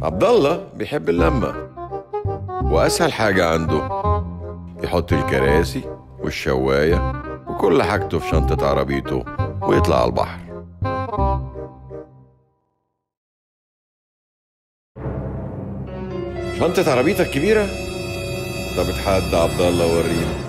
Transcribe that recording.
عبد الله بيحب اللمة وأسهل حاجة عنده يحط الكراسي والشواية وكل حاجته في شنطة عربيته ويطلع على البحر شنطة عربيتك كبيرة؟ طب اتحدى عبد الله ورينا